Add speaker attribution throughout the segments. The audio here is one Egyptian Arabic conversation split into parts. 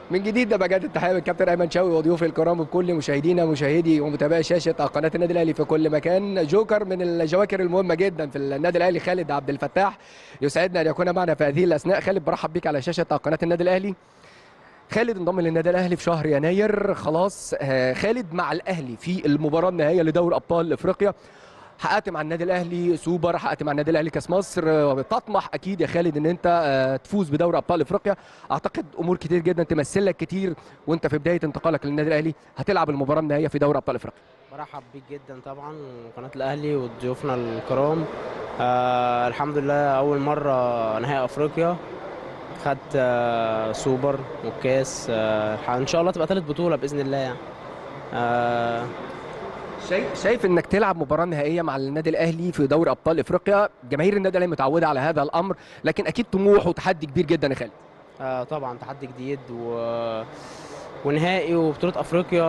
Speaker 1: من جديد ده بجد التحيه من الكابتن ايمن شوقي وضيوفي الكرام وبكل مشاهدينا مشاهدي ومتابعي شاشه قناه النادي الاهلي في كل مكان جوكر من الجواكر المهمه جدا في النادي الاهلي خالد عبد الفتاح يسعدنا ان يكون معنا في هذه الاثناء خالد برحب بك على شاشه قناه النادي الاهلي خالد انضم للنادي الاهلي في شهر يناير خلاص آه، خالد مع الاهلي في المباراه النهائيه لدوري ابطال افريقيا حققت مع النادي الاهلي سوبر حققت مع النادي الاهلي كاس مصر آه، تطمح اكيد يا خالد ان انت آه، تفوز بدوري ابطال افريقيا اعتقد امور كتير جدا تمثل لك كتير وانت في بدايه انتقالك للنادي الاهلي هتلعب المباراه النهائيه في دوري ابطال افريقيا
Speaker 2: برحب بيك جدا طبعا وقناة الأهلي وضيوفنا الكرام آه الحمد لله أول مرة نهائي أفريقيا خدت آه سوبر والكاس آه إن شاء الله تبقى ثالث بطولة بإذن الله يعني آه
Speaker 1: شايف شايف انك تلعب مباراه نهائيه مع النادي الاهلي في دوري ابطال افريقيا جماهير النادي الاهلي متعوده على هذا الامر لكن اكيد طموح وتحدي كبير جدا يا خالد
Speaker 2: آه طبعا تحدي جديد و... ونهائي وبطولة أفريقيا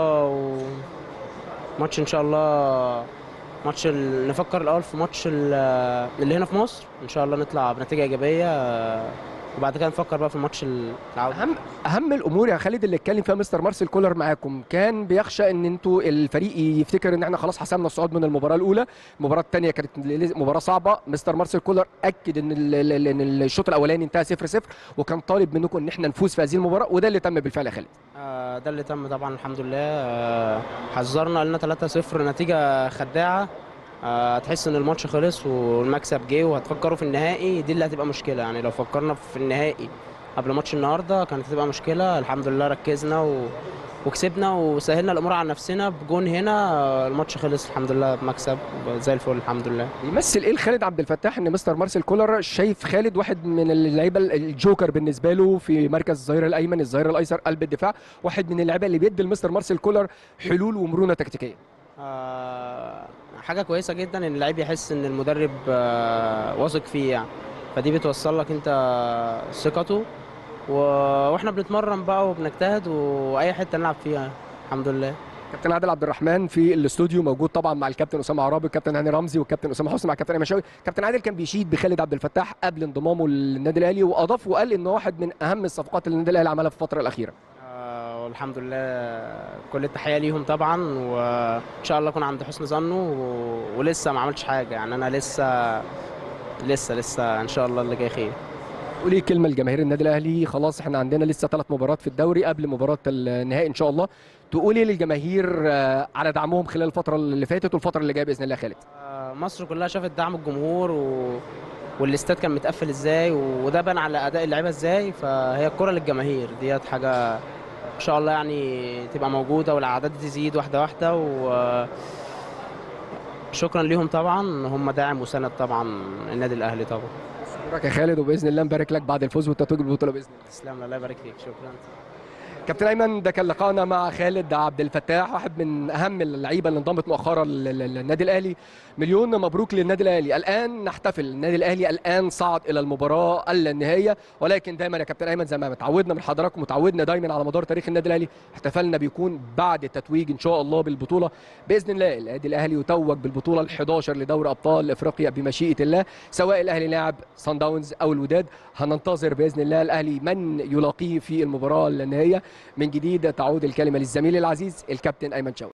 Speaker 2: وماتش إن شاء الله ماتش ال... نفكر الأول في ماتش ال... اللي هنا في مصر إن شاء الله نطلع بنتيجة إيجابية آه، وبعد كده نفكر بقى في الماتش العودة
Speaker 1: اهم اهم الامور يا خالد اللي اتكلم فيها مستر مارسيل كولر معاكم كان بيخشى ان انتوا الفريق يفتكر ان احنا خلاص حسمنا الصعود من المباراه الاولى المباراه الثانيه كانت مباراه صعبه مستر مارسيل كولر اكد ان ال- ال- ان الشوط الاولاني انتهى 0 0 وكان طالب منكم ان احنا نفوز في هذه المباراه وده اللي تم بالفعل يا خالد
Speaker 2: آه، ده اللي تم طبعا الحمد لله آه، حذرنا قلنا 3-0 نتيجة خداعة آه، تحس ان الماتش خلص والمكسب جه وهتفكروا في النهائي دي اللي هتبقى مشكلة يعني لو فكرنا في النهائي قبل ماتش النهارده كانت هتبقى مشكلة الحمد لله ركزنا و... وكسبنا وسهلنا الامور على نفسنا بجون هنا آه، الماتش خلص الحمد لله بمكسب زي الفل الحمد لله
Speaker 1: يمثل ايه لخالد عبد الفتاح ان مستر مارسيل كولر شايف خالد واحد من اللعيبه الجوكر بالنسبه له في مركز الظهير الايمن الظهير الايسر قلب الدفاع واحد من اللعيبه اللي بيدي لمستر مارسيل كولر حلول ومرونه تكتيكيه
Speaker 2: آه، حاجه كويسه جدا ان اللعيب يحس ان المدرب آه، واثق فيه يعني فدي بتوصل لك انت ثقته و... واحنا بنتمرن بقى وبنجتهد واي حته نلعب فيها الحمد لله
Speaker 1: كابتن عادل عبد الرحمن في الاستوديو موجود طبعا مع الكابتن اسامه عرابي الكابتن هاني رمزي والكابتن اسامه حسني مع الكابتن ايمن شوقي كابتن عادل كان بيشيد بخالد عبد الفتاح قبل انضمامه للنادي الاهلي واضاف وقال ان واحد من اهم الصفقات اللي النادي الاهلي عملها في الفتره الاخيره
Speaker 2: آه، والحمد لله كل التحيه ليهم طبعا وان شاء الله اكون عند حسن ظنه و... ولسه ما عملتش حاجه يعني انا لسه لسه لسه ان شاء الله اللي جاي خير
Speaker 1: قولي كلمه لجماهير النادي الاهلي خلاص احنا عندنا لسه ثلاث مباريات في الدوري قبل مباراه النهائي ان شاء الله تقولي للجماهير آه، على دعمهم خلال الفتره اللي فاتت والفتره اللي جايه باذن الله يا خالد
Speaker 2: آه، مصر كلها شافت دعم الجمهور و... والاستاد كان متقفل ازاي وده بان على اداء اللعيبه ازاي فهي الكره للجماهير ديت حاجه ان شاء الله يعني تبقى موجوده والاعداد دي تزيد واحده واحده و شكرا ليهم طبعا هم داعم وسند طبعا النادي الاهلي طبعا
Speaker 1: شكرا يا خالد وباذن الله نبارك لك بعد الفوز والتتويج بالبطوله باذن الله
Speaker 2: تسلم الله يبارك فيك شكرا
Speaker 1: كابتن ايمن ده كان لقاءنا مع خالد عبد الفتاح واحد من اهم اللعيبه اللي انضمت مؤخرا لل- لل- للنادي الاهلي مليون مبروك للنادي الاهلي الان نحتفل النادي الاهلي الان صعد الى المباراه النهائيه ولكن دايما يا كابتن ايمن زي ما اتعودنا من حضراتكم متعودنا دايما على مدار تاريخ النادي الاهلي احتفالنا بيكون بعد التتويج ان شاء الله بالبطوله باذن الله النادي الاهلي يتوج بالبطوله ال11 لدوري ابطال افريقيا بمشيئه الله سواء الاهلي لاعب سان داونز او الوداد هننتظر باذن الله الاهلي من يلاقيه في المباراه النهائيه من جديد تعود الكلمه للزميل العزيز الكابتن ايمن شوقي